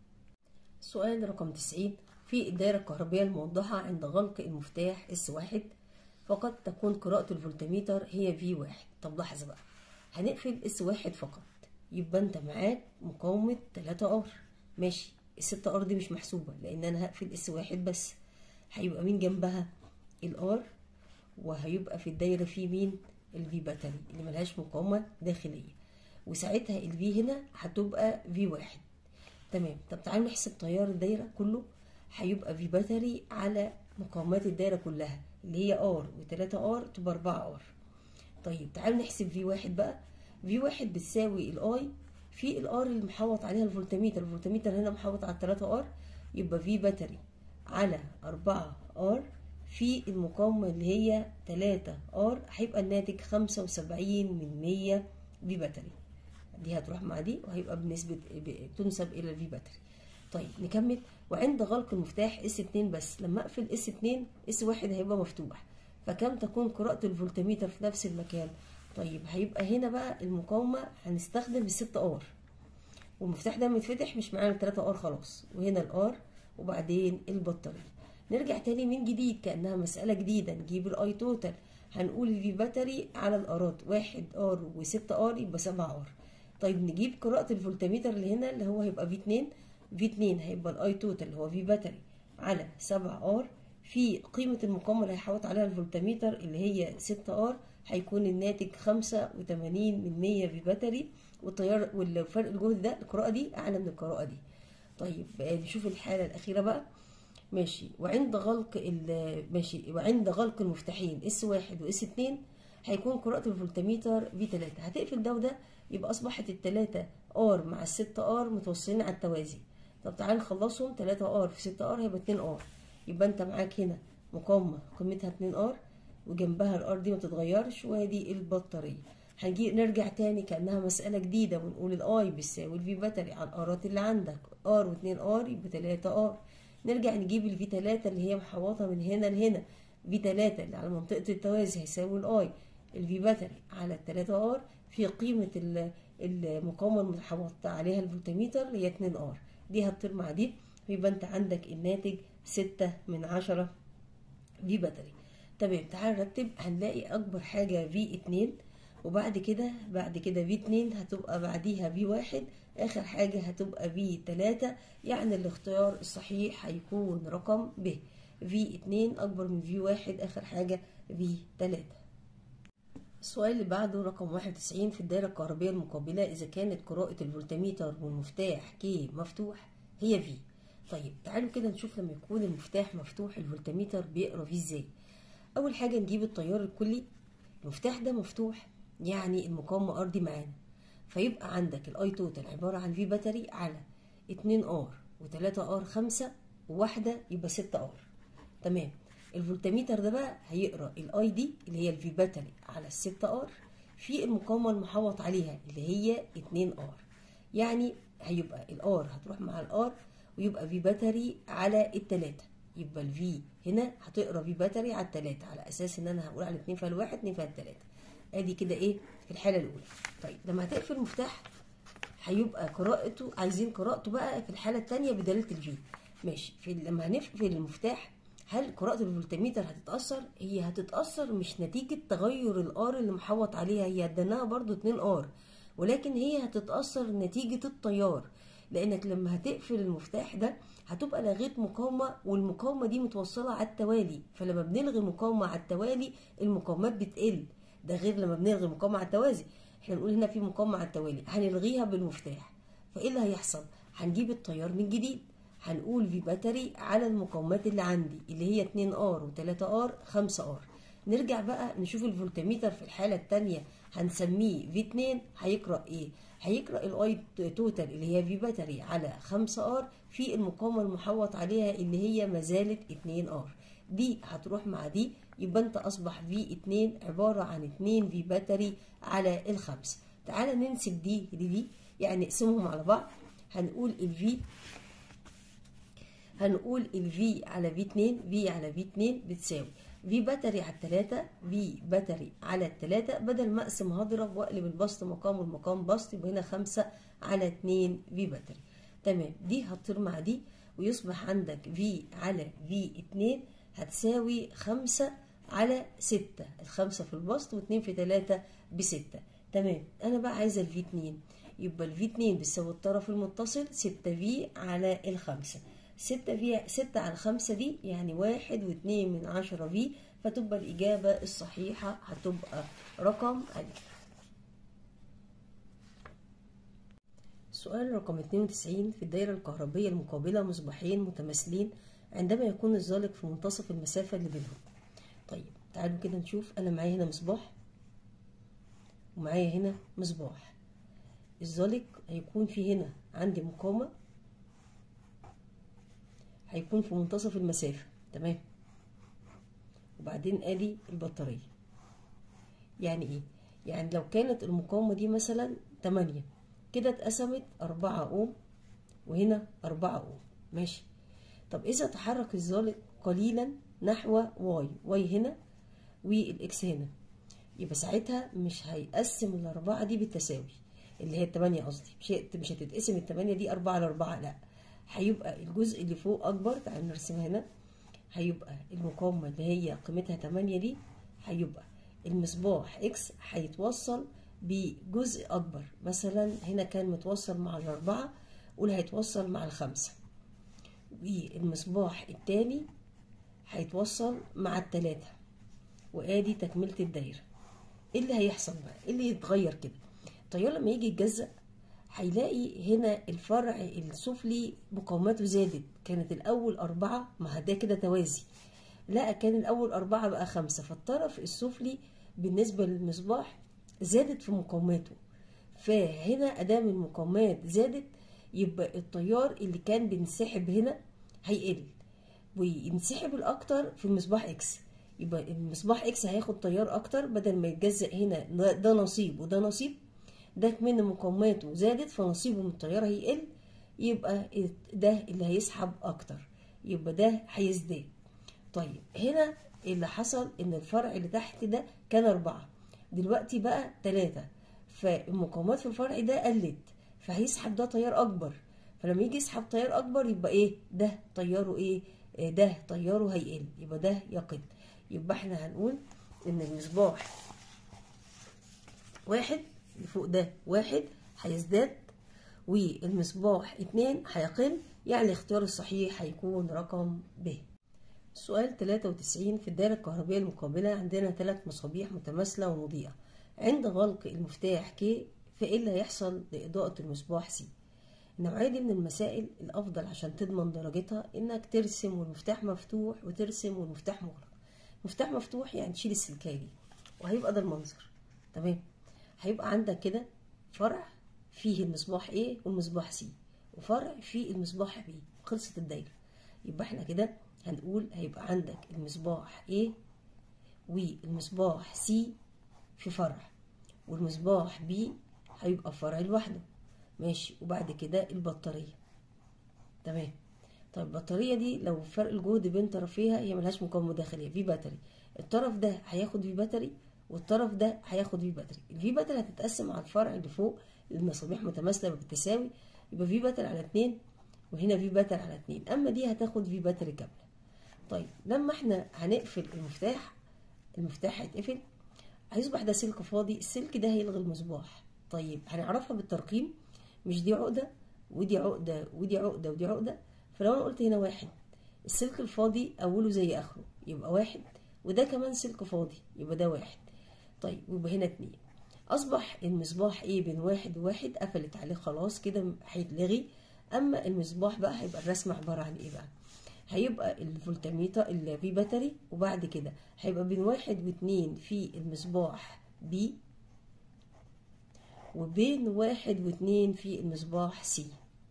السؤال رقم 90 في الدائرة الكهربية الموضحة عند غلق المفتاح اس واحد فقد تكون قراءة الفولتميتر هي في واحد طب لاحظ بقى هنقفل اس واحد فقط يبقى انت معاك مقاومة 3 ار ماشي الستة ار دي مش محسوبة لان انا هقفل اس واحد بس هيبقى مين جنبها الار وهيبقى في الدايرة في مين الفي باتري اللي ملهاش مقاومة داخلية وساعتها الفي هنا هتبقى في واحد تمام طب تعالوا نحسب تيار الدايرة كله هيبقى في باتري على مقاومات الدايرة كلها اللي هي ار و3 ار تبقى 4 ار طيب تعالوا نحسب في واحد بقى في واحد بتساوي الاي في الار اللي محوط عليها الفولتميتر الفولتميتر هنا محوط على 3 ار يبقى في باتري على 4 ار في المقاومة اللي هي 3 ار هيبقى الناتج 75 من 100 في باتري دي هتروح مع دي وهيبقى بنسبة تنسب إلى الفي باتري طيب نكمل وعند غلق المفتاح اس 2 بس لما اقفل اس 2 اس 1 هيبقى مفتوح فكم تكون قراءة الفولتميتر في نفس المكان طيب هيبقى هنا بقى المقاومة هنستخدم الستة ار والمفتاح ده متفتح مش معانا التلاتة ار خلاص وهنا الار وبعدين البطارية نرجع تاني من جديد كأنها مسألة جديدة نجيب الاي توتال هنقول الفي باتري على الارات واحد ار وستة ار يبقى سبعة ار طيب نجيب قراءة الفولتميتر اللي هنا اللي هو هيبقى في اتنين في 2 هيبقى الاي توتال اللي هو في باتري على 7 ار في قيمة المقاومة اللي هيحوط عليها الفولتميتر اللي هي 6 ار هيكون الناتج 85 من 100 في باتري والتيار والفرق الجهد ده القراءة دي أعلى من القراءة دي طيب نشوف الحالة الأخيرة بقى ماشي وعند غلق ماشي وعند غلق المفتاحين اس واحد واس اتنين هيكون قراءة الفولتميتر في 3 هتقفل ده وده يبقى أصبحت التلاتة ار مع الستة ار متوصلين على التوازي طب تعال نخلصهم 3 ار في 6 ار هيبقى 2 ار يبقى انت معاك هنا مقاومة قيمتها 2 ار وجنبها الار دي ما تتغيرش وادي البطارية هنجي نرجع تاني كأنها مسألة جديدة ونقول الاي بيساوي الفي باتري على الارات اللي عندك ار و2 ار يبقى 3 ار نرجع نجيب الفي 3 اللي هي محوطة من هنا لهنا في 3 اللي على منطقة التوازي هيساوي الاي الفي باتري على 3 ار في قيمة المقاومة المتحوطة عليها الفولتميتر اللي هي 2 ار دي هتطير مع دي يبقى انت عندك الناتج ستة من عشرة في باتري تمام تعال نرتب هنلاقي اكبر حاجة في اتنين وبعد كده بعد كده في اتنين هتبقى بعديها في واحد اخر حاجة هتبقى في تلاتة يعني الاختيار الصحيح هيكون رقم ب في اتنين اكبر من في واحد اخر حاجة في تلاتة السؤال اللي بعده رقم 91 في الدائرة الكهربية المقابلة إذا كانت قراءة الفولتميتر والمفتاح كي مفتوح هي في طيب تعالوا كده نشوف لما يكون المفتاح مفتوح الفولتميتر بيقرا فيه ازاي أول حاجة نجيب التيار الكلي المفتاح ده مفتوح يعني المقاومة ار دي معانا فيبقى عندك الاي توتال عبارة عن في باتري على 2 ار و3 ار 5 وواحدة يبقى 6 ار تمام الفولتميتر ده بقى هيقرا الاي دي اللي هي الفي باتري على الستة ار في المقاومه المحوط عليها اللي هي 2 ار يعني هيبقى الار هتروح مع الار ويبقى في باتري على التلاتة يبقى الفي هنا هتقرا في باتري على التلاتة على اساس ان انا هقول على 2 فال 1 2 فال 3 ادي كده ايه في الحاله الاولى طيب لما هتقفل المفتاح هيبقى قراءته عايزين قراءته بقى في الحاله الثانيه بدلاله الفي ماشي في لما هنقفل المفتاح هل قراءة الفولتميتر هتتأثر؟ هي هتتأثر مش نتيجة تغير الار اللي محوط عليها هي اديناها برضو 2 ار ولكن هي هتتأثر نتيجة التيار لأنك لما هتقفل المفتاح ده هتبقى لغيت مقاومة والمقاومة دي متوصلة على التوالي فلما بنلغي مقاومة على التوالي المقاومات بتقل ده غير لما بنلغي مقاومة على التوازي احنا بنقول هنا في مقاومة على التوالي هنلغيها بالمفتاح فايه اللي هيحصل؟ هنجيب التيار من جديد هنقول في باتري على المقاومات اللي عندي اللي هي 2 ار و3 ار 5 ار نرجع بقى نشوف الفولتميتر في الحالة التانية هنسميه في 2 هيقرأ ايه هيقرأ الاي توتال اللي هي في باتري على 5 ار في المقاومة المحوط عليها اللي هي ما زالت 2 ار دي هتروح مع دي يبقى انت اصبح في 2 عبارة عن 2 في باتري على الخمسة تعالى ننسب دي لدي يعني نقسمهم على بعض هنقول الفي هنقول ال V على V2 V على V2 بتساوي V باتري على التلاتة V باتري على التلاتة بدل ما اقسم هضرب واقلب البسط مقام والمقام بسط يبقى هنا خمسة على اتنين V باتري تمام دي هتطير مع دي ويصبح عندك V على V2 هتساوي خمسة على ستة الخمسة في البسط واتنين في تلاتة بستة تمام انا بقى عايزة ال V2 يبقى ال V2 بتساوي الطرف المتصل ستة V على الخمسة ستة في ستة على خمسة دي يعني واحد واتنين من عشرة في فتبقى الإجابة الصحيحة هتبقى رقم ألف سؤال رقم 92 في الدائرة الكهربية المقابلة مصباحين متماثلين عندما يكون الزالق في منتصف المسافة اللي بينهم طيب تعالوا كده نشوف أنا معايا هنا مصباح ومعايا هنا مصباح الزالق هيكون في هنا عندي مقاومة هيكون في منتصف المسافة تمام وبعدين ادي البطارية يعني ايه يعني لو كانت المقاومة دي مثلا تمانية كده اتقسمت أربعة أوم وهنا أربعة أوم ماشي طب إذا تحرك الزالق قليلا نحو واي واي هنا والإكس هنا يبقى ساعتها مش هيقسم الأربعة دي بالتساوي اللي هي التمانية قصدي مش مش هتتقسم التمانية دي أربعة لأربعة لأ هيبقى الجزء اللي فوق اكبر تعالوا نرسمها هنا هيبقى المقاومة اللي هي قيمتها 8 دي هيبقى المصباح اكس هيتوصل بجزء اكبر مثلا هنا كان متوصل مع الاربعة قول هيتوصل مع الخمسة والمصباح التاني هيتوصل مع التلاتة وادي تكملة الدايرة ايه اللي هيحصل بقى ايه اللي يتغير كده التيار لما يجي يتجزأ هيلاقي هنا الفرع السفلي مقاوماته زادت كانت الأول أربعة ما ده كده توازي لا كان الأول أربعة بقى خمسة فالطرف السفلي بالنسبة للمصباح زادت في مقاوماته فهنا أدام المقاومات زادت يبقى التيار اللي كان بينسحب هنا هيقل وينسحب الأكتر في المصباح إكس يبقى المصباح إكس هياخد تيار أكتر بدل ما يتجزأ هنا ده نصيب وده نصيب ده من مقاوماته زادت فنصيبه من التيار هيقل يبقى ده اللي هيسحب اكتر يبقى ده هيزداد طيب هنا اللي حصل ان الفرع اللي تحت ده كان اربعة دلوقتي بقى تلاتة فالمقاومات في الفرع ده قلت فهيسحب ده تيار اكبر فلما يجي يسحب تيار اكبر يبقى ايه ده تياره ايه ده تياره هيقل يبقى ده يقل يبقى احنا هنقول ان المصباح واحد اللي فوق ده واحد هيزداد والمصباح اتنين هيقل يعني الاختيار الصحيح هيكون رقم ب سؤال 93 في الدائرة الكهربية المقابلة عندنا ثلاث مصابيح متماثلة ومضيئة عند غلق المفتاح كي فإيه اللي هيحصل لإضاءة المصباح سي النوعية دي من المسائل الأفضل عشان تضمن درجتها إنك ترسم والمفتاح مفتوح وترسم والمفتاح مغلق مفتاح مفتوح يعني تشيل السلكاية دي وهيبقى ده المنظر تمام هيبقى عندك كده فرع فيه المصباح A والمصباح C وفرع فيه المصباح B خلصت الدايرة يبقى احنا كده هنقول هيبقى عندك المصباح A والمصباح C في فرع والمصباح B هيبقى فرع لوحده ماشي وبعد كده البطارية تمام طيب البطارية دي لو فرق الجهد بين طرفيها هي ملهاش مقاومة داخلية في باتري الطرف ده هياخد في باتري والطرف ده هياخد في باتري الفي باتري هتتقسم على الفرع اللي فوق المصابيح متماثلة بالتساوي يبقى في باتري على اتنين وهنا في باتري على اتنين اما دي هتاخد في باتري كاملة طيب لما احنا هنقفل المفتاح المفتاح هيتقفل هيصبح ده سلك فاضي السلك ده هيلغي المصباح طيب هنعرفها بالترقيم مش دي عقدة ودي عقدة ودي عقدة ودي عقدة فلو انا قلت هنا واحد السلك الفاضي اوله زي اخره يبقى واحد وده كمان سلك فاضي يبقى ده واحد طيب يبقى هنا اتنين اصبح المصباح ايه بين واحد وواحد قفلت عليه خلاص كده هيتلغي اما المصباح بقى هيبقى الرسم عبارة عن ايه بقى هيبقى الفولتميتر اللي فيه باتري وبعد كده هيبقى بين واحد واتنين في المصباح بي وبين واحد واتنين في المصباح سي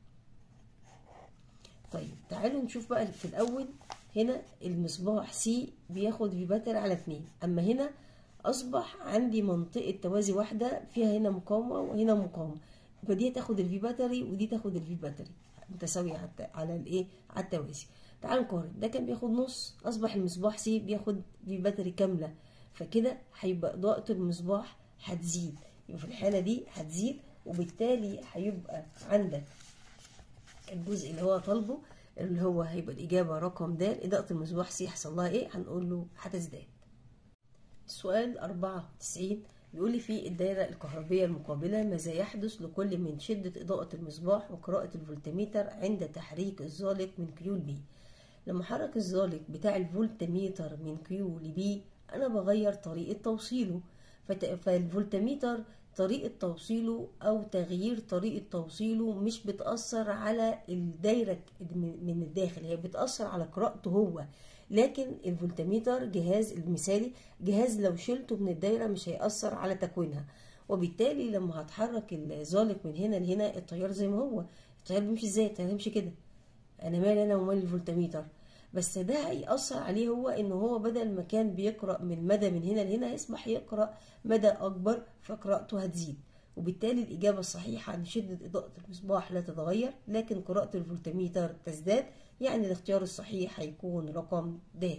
طيب تعالوا نشوف بقى في الأول هنا المصباح سي بياخد في باتري على اتنين أما هنا أصبح عندي منطقة توازي واحدة فيها هنا مقاومة وهنا مقاومة يبقى دي تاخد الفي باتري ودي تاخد الفي باتري متساوية على الايه على التوازي تعالوا نقارن ده كان بياخد نص أصبح المصباح سي بياخد في باتري كاملة فكده هيبقى إضاءة المصباح هتزيد يبقى في الحالة دي هتزيد وبالتالي هيبقى عندك الجزء اللي هو طالبه اللي هو هيبقى الإجابة رقم د إضاءة المصباح سي حصل لها إيه؟ هنقول له هتزداد. سؤال 94 بيقول لي في الدائرة الكهربية المقابلة ماذا يحدث لكل من شدة إضاءة المصباح وقراءة الفولتميتر عند تحريك الزالق من كيو لبي لما حرك الزالق بتاع الفولتميتر من كيو لبي أنا بغير طريقة توصيله فالفولتميتر طريقة توصيله أو تغيير طريقة توصيله مش بتأثر على الدايرة من الداخل هي بتأثر على قراءته هو لكن الفولتميتر جهاز المثالي جهاز لو شلته من الدايرة مش هيأثر على تكوينها وبالتالي لما هتحرك الزالق من هنا لهنا التيار زي ما هو التيار بيمشي ازاي التيار بيمشي كده انا مالي انا ومال الفولتميتر بس ده هيأثر عليه هو ان هو بدل ما كان بيقرأ من مدى من هنا لهنا يصبح يقرأ مدى اكبر فقراءته هتزيد وبالتالي الإجابة الصحيحة أن شدة إضاءة المصباح لا تتغير لكن قراءة الفولتميتر تزداد يعني الاختيار الصحيح هيكون رقم د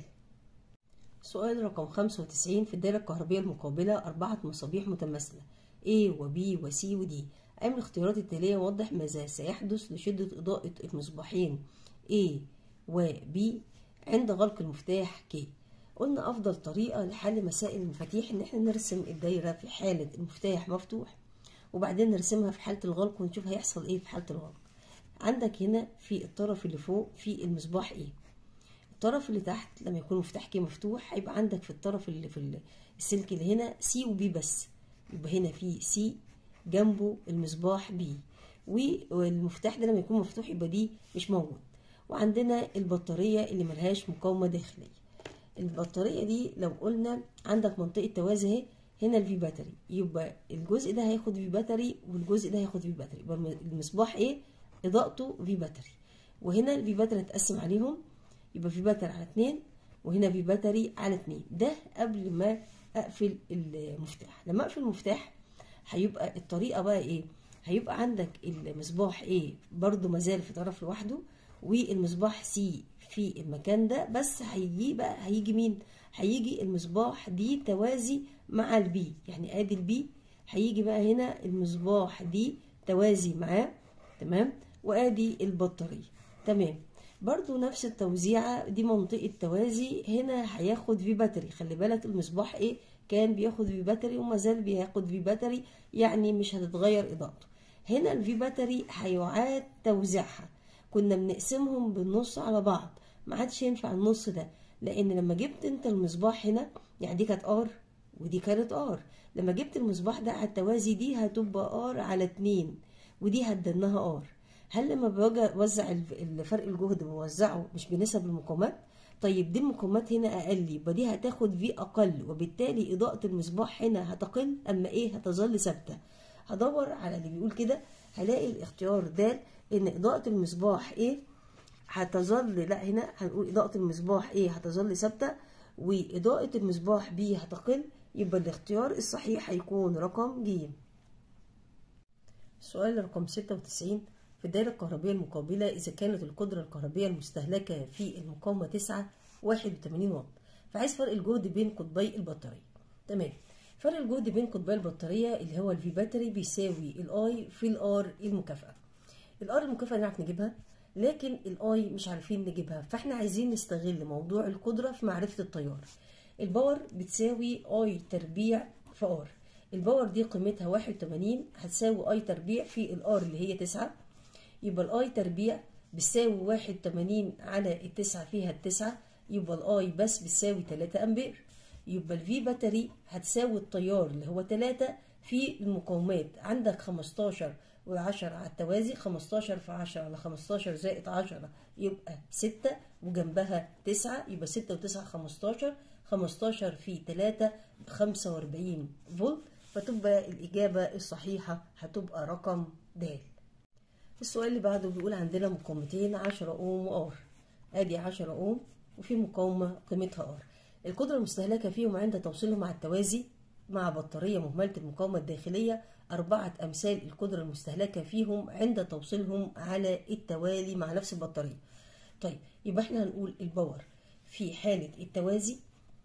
سؤال رقم 95 في الدائرة الكهربية المقابلة أربعة مصابيح متماثلة A و B و C و D أعمل الاختيارات التالية وضح ماذا سيحدث لشدة إضاءة المصباحين A و B عند غلق المفتاح K قلنا أفضل طريقة لحل مسائل المفاتيح إن احنا نرسم الدايرة في حالة المفتاح مفتوح وبعدين نرسمها في حالة الغلق ونشوف هيحصل ايه في حالة الغلق عندك هنا في الطرف اللي فوق في المصباح ايه الطرف اللي تحت لما يكون مفتاح كي مفتوح هيبقى عندك في الطرف اللي في السلك اللي هنا سي وبي بس يبقى هنا في سي جنبه المصباح بي والمفتاح ده لما يكون مفتوح يبقى دي مش موجود وعندنا البطارية اللي ملهاش مقاومة داخلية البطارية دي لو قلنا عندك منطقة توازي اهي هنا الفي باتري يبقى الجزء ده هياخد في باتري والجزء ده هياخد في باتري يبقى المصباح ايه اضاءته في باتري وهنا الفي باتري هتقسم عليهم يبقى في باتري على اتنين وهنا في باتري على اتنين ده قبل ما اقفل المفتاح لما اقفل المفتاح هيبقى الطريقه بقى ايه هيبقى عندك المصباح ايه برضو مازال في طرف لوحده والمصباح سي في المكان ده بس هيجي بقى هيجي مين هيجي المصباح دي توازي مع البي يعني ادي البي هيجي بقى هنا المصباح دي توازي معاه تمام وادي البطاريه تمام برضو نفس التوزيعه دي منطقه توازي هنا هياخد في باتري خلي بالك المصباح ايه كان بياخد في باتري وما زال بياخد في باتري يعني مش هتتغير اضاءته هنا الفي باتري هيعاد توزيعها كنا بنقسمهم بالنص على بعض ما عادش ينفع النص ده لان لما جبت انت المصباح هنا يعني دي كانت ار ودي كانت ار لما جبت المصباح ده على التوازي دي هتبقى ار على اتنين ودي هدناها ار هل لما بوزع الفرق الجهد بوزعه مش بنسب المقاومات طيب دي المقاومات هنا اقل يبقى دي هتاخد في اقل وبالتالي اضاءه المصباح هنا هتقل اما ايه هتظل ثابته هدور على اللي بيقول كده هلاقي الاختيار د ان اضاءه المصباح ايه هتظل لا هنا هنقول اضاءة المصباح ايه هتظل ثابتة واضاءة المصباح بي هتقل يبقى الاختيار الصحيح هيكون رقم ج السؤال رقم 96 في الدائرة الكهربية المقابلة إذا كانت القدرة الكهربية المستهلكة في المقاومة 9 81 واط فعايز فرق الجهد بين قطبي البطارية تمام فرق الجهد بين قطبي البطارية اللي هو الفي باتري بيساوي الاي في الار المكافأة الار المكافأة نعرف نجيبها لكن الاي مش عارفين نجيبها فاحنا عايزين نستغل موضوع القدرة في معرفة التيار الباور بتساوي اي تربيع في ار الباور دي قيمتها 81 هتساوي اي تربيع في الار اللي هي 9 يبقى الاي تربيع بتساوي 81 على التسعة فيها التسعة يبقى الاي بس بتساوي 3 امبير يبقى الفي باتري هتساوي التيار اللي هو 3 في المقاومات عندك 15 و10 على التوازي 15 في 10 على 15 زائد 10 يبقى 6 وجنبها 9 يبقى 6 و9 15 15 في 3 ب 45 فولت فتبقى الإجابة الصحيحة هتبقى رقم د السؤال اللي بعده بيقول عندنا مقاومتين 10 اوم وار ادي 10 اوم وفي مقاومة قيمتها ار القدرة المستهلكة فيهم عند توصيلهم على التوازي مع بطارية مهملة المقاومة الداخلية أربعة أمثال القدرة المستهلكة فيهم عند توصيلهم على التوالي مع نفس البطارية طيب يبقى احنا هنقول الباور في حالة التوازي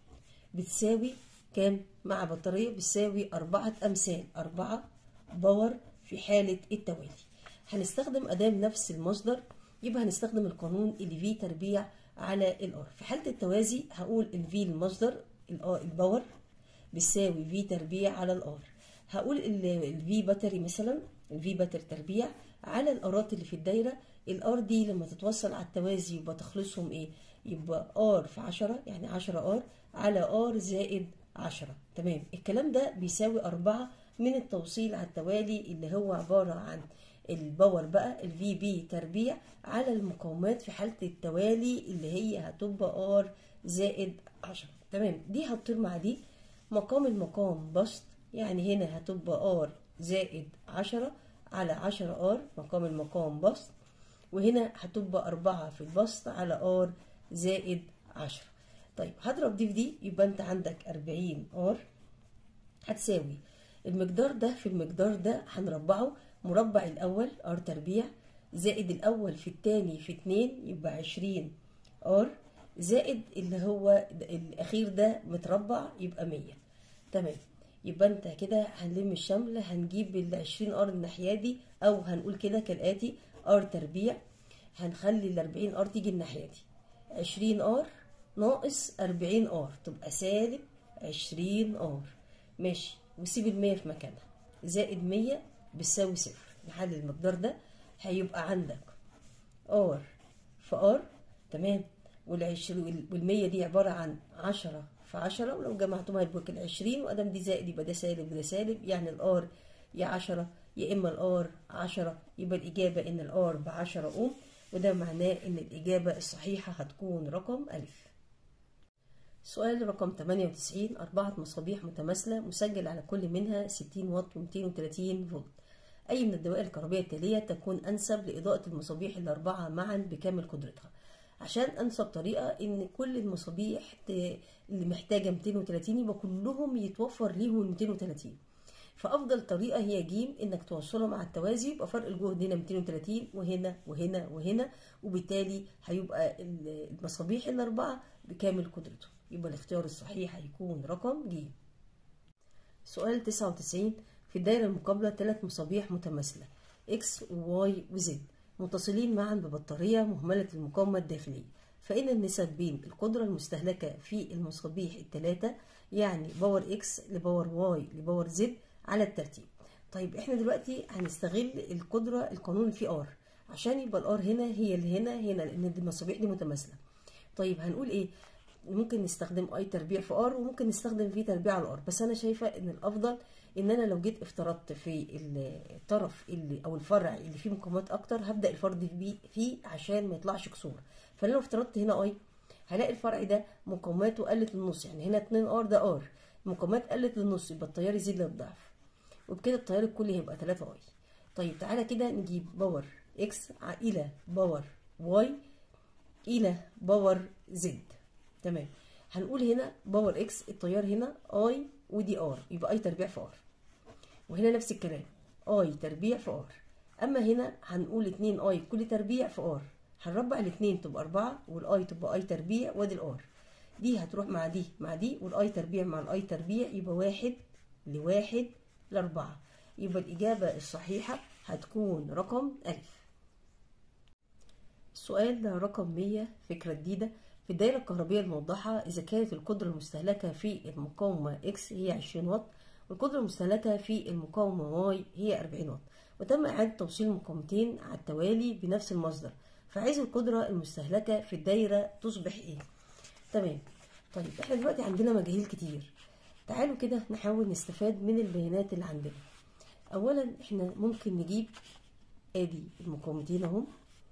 بتساوي كام مع بطارية بتساوي أربعة أمثال أربعة باور في حالة التوالي هنستخدم أداة نفس المصدر يبقى هنستخدم القانون ال V تربيع على الار في حالة التوازي هقول ال V المصدر الباور بيساوي V تربيع على الار هقول ال V باتري مثلا ال V باتري تربيع على الارات اللي في الدايرة الار دي لما تتوصل على التوازي يبقى تخلصهم ايه يبقى ار في 10 يعني 10 ار على ار زائد 10 تمام الكلام ده بيساوي 4 من التوصيل على التوالي اللي هو عبارة عن الباور بقى الفي بي تربيع على المقاومات في حالة التوالي اللي هي هتبقى ار زائد 10 تمام دي هتطير مع دي مقام المقام بسط يعني هنا هتبقى ار زائد 10 على 10 ار مقام المقام بسط وهنا هتبقى 4 في البسط على ار زائد 10 طيب هضرب دي في دي يبقى انت عندك 40 ار هتساوي المقدار ده في المقدار ده هنربعه مربع الأول ار تربيع زائد الأول في التاني في اتنين يبقى عشرين ار زائد اللي هو الأخير ده متربع يبقى مية تمام يبقى انت كده هنلم الشمل هنجيب العشرين ار الناحية دي أو هنقول كده كالآتي ار تربيع هنخلي الأربعين ار تيجي الناحية دي عشرين ار ناقص أربعين ار تبقى سالب عشرين ار ماشي وسيب المية في مكانها زائد مية بتساوي صفر نحل المقدار ده هيبقى عندك ار في ار تمام والعشرين والمية دي عبارة عن عشرة في عشرة ولو جمعتهم هيبقى كده عشرين وأدام دي زائد يبقى ده سالب وده سالب يعني الار يا عشرة يا إما الار عشرة يبقى الإجابة إن الار بعشرة أوم وده معناه إن الإجابة الصحيحة هتكون رقم ألف سؤال رقم 98 أربعة مصابيح متماثلة مسجل على كل منها 60 واط و230 فولت أي من الدوائر الكهربية التالية تكون أنسب لإضاءة المصابيح الأربعة معا بكامل قدرتها عشان أنسب طريقة إن كل المصابيح اللي محتاجة 230 يبقى كلهم يتوفر ليهم ال 230 فأفضل طريقة هي جيم إنك توصلهم على التوازي يبقى فرق الجهد هنا 230 وهنا وهنا وهنا وبالتالي هيبقى المصابيح الأربعة بكامل قدرته يبقى الاختيار الصحيح هيكون رقم ج سؤال 99 في الدائرة المقابلة ثلاث مصابيح متماثلة X و Y و Z متصلين معا ببطارية مهملة المقاومة الداخلية فإن النسب بين القدرة المستهلكة في المصابيح الثلاثة يعني باور X لباور Y لباور Z على الترتيب طيب احنا دلوقتي هنستغل القدرة القانون اللي فيه R عشان يبقى الار هنا هي اللي هنا هنا لان المصابيح دي متماثله طيب هنقول ايه ممكن نستخدم اي تربيع في ار وممكن نستخدم في تربيع على الار بس انا شايفه ان الافضل ان انا لو جيت افترضت في الطرف اللي او الفرع اللي فيه مقاومات اكتر هبدا الفرض فيه عشان ما يطلعش كسور فانا لو افترضت هنا اي هلاقي الفرع ده مقاوماته قلت للنص يعني هنا 2 ار ده ار المقاومات قلت للنص يبقى التيار يزيد للضعف وبكده التيار الكلي هيبقى 3 اي طيب تعالى كده نجيب باور اكس الى باور واي الى باور زد تمام هنقول هنا باور اكس التيار هنا اي ودي ار يبقى اي تربيع في ار وهنا نفس الكلام اي تربيع في ار اما هنا هنقول 2 اي كل تربيع في ار هنربع الاثنين تبقى 4 والاي تبقى اي تربيع وادي الار دي هتروح مع دي مع دي والاي تربيع مع الاي تربيع يبقى واحد لواحد لأربعة يبقى الإجابة الصحيحة هتكون رقم ألف السؤال رقم 100 فكرة جديدة في الدائرة الكهربية الموضحة إذا كانت القدرة المستهلكة في المقاومة X هي 20 واط والقدرة المستهلكة في المقاومة Y هي 40 واط وتم إعادة توصيل المقاومتين على التوالي بنفس المصدر فعايز القدرة المستهلكة في الدايرة تصبح إيه؟ تمام طيب احنا دلوقتي عندنا مجاهيل كتير تعالوا كده نحاول نستفاد من البيانات اللي عندنا اولا احنا ممكن نجيب ادي المقاومتين اهم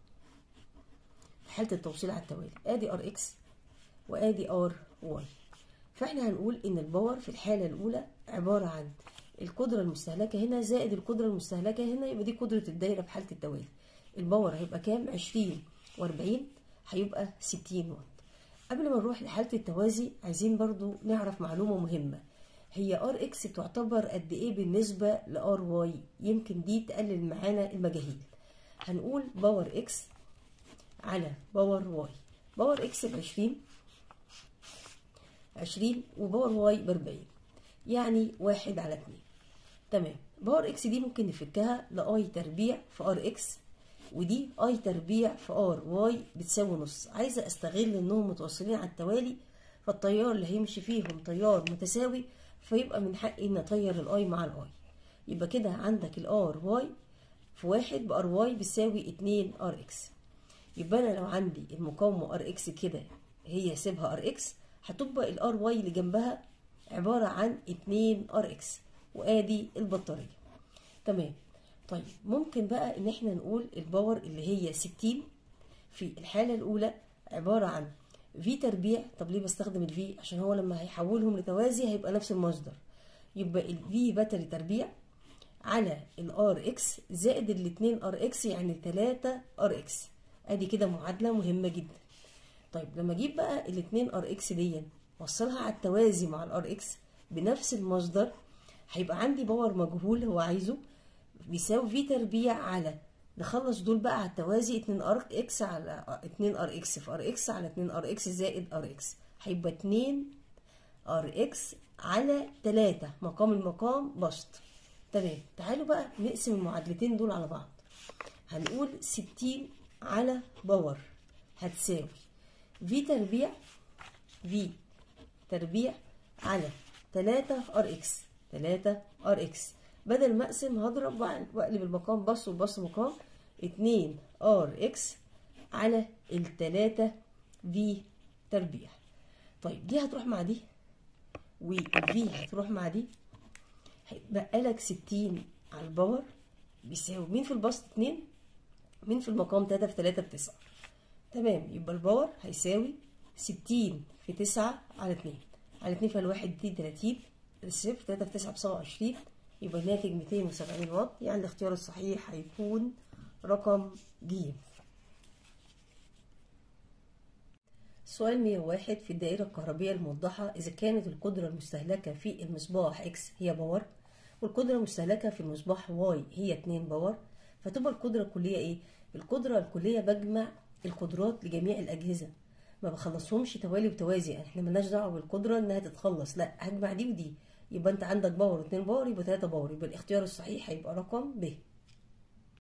في حاله التوصيل على التوالي ادي ار اكس وادي ار واي فاحنا هنقول ان الباور في الحاله الاولى عباره عن القدره المستهلكه هنا زائد القدره المستهلكه هنا يبقى دي قدره الدايره في حاله التوالي الباور هيبقى كام 20 و40 هيبقى 60 واط قبل ما نروح لحالة التوازي عايزين برضو نعرف معلومة مهمة هي ار اكس تعتبر قد ايه بالنسبة لار واي يمكن دي تقلل معانا المجاهيل هنقول باور اكس على باور واي باور اكس بعشرين عشرين وباور واي باربعين يعني واحد على اتنين تمام باور اكس دي ممكن نفكها لاي تربيع في ار اكس ودي اي تربيع في ار واي بتساوي نص عايزه استغل انهم متوصلين على التوالي فالتيار اللي هيمشي فيهم تيار متساوي فيبقى من حقي ان اطير الاي مع الاي يبقى كده عندك الار واي في واحد بار واي بيساوي اتنين ار اكس يبقى انا لو عندي المقاومه ار اكس كده هي سيبها ار اكس هتبقى الار واي اللي جنبها عباره عن اتنين ار اكس وادي البطاريه تمام طيب ممكن بقى ان احنا نقول الباور اللي هي 60 في الحالة الاولى عبارة عن في تربيع طب ليه بستخدم الفي عشان هو لما هيحولهم لتوازي هيبقى نفس المصدر يبقى الفي باتري تربيع على الار اكس زائد الاتنين ار اكس يعني 3 ار اكس ادي كده معادلة مهمة جدا طيب لما اجيب بقى الاتنين ار اكس دي وصلها على التوازي مع الار اكس بنفس المصدر هيبقى عندي باور مجهول هو عايزه بيساوي في تربيع على نخلص دول بقى على التوازي 2 ار اكس على 2 ار اكس في ار اكس على 2 ار اكس زائد ار اكس هيبقى 2 ار اكس على 3 مقام المقام بسط تمام تعالوا بقى نقسم المعادلتين دول على بعض هنقول 60 على باور هتساوي في تربيع في تربيع على 3 ار اكس 3 ار اكس بدل ما اقسم هضرب واقلب المقام بص والبص مقام 2 ار اكس على التلاتة في تربيع طيب دي هتروح مع دي والفي هتروح مع دي هيبقى لك 60 على الباور بيساوي مين في البسط 2 مين في المقام 3 في 3 ب 9 تمام يبقى الباور هيساوي 60 في 9 على 2 على 2 فالواحد دي 30 الصفر 3 في 9 ب 27 يبقى الناتج 270 واط يعني الاختيار الصحيح هيكون رقم ج سؤال 101 في الدائرة الكهربية الموضحة إذا كانت القدرة المستهلكة في المصباح X هي باور والقدرة المستهلكة في المصباح Y هي 2 باور فتبقى القدرة الكلية إيه؟ القدرة الكلية بجمع القدرات لجميع الأجهزة ما بخلصهمش توالي وتوازي احنا ملناش دعوة بالقدرة إنها تتخلص لا هجمع دي ودي يبقى أنت عندك باور 2 باور يبقى 3 باور يبقى الاختيار الصحيح هيبقى رقم ب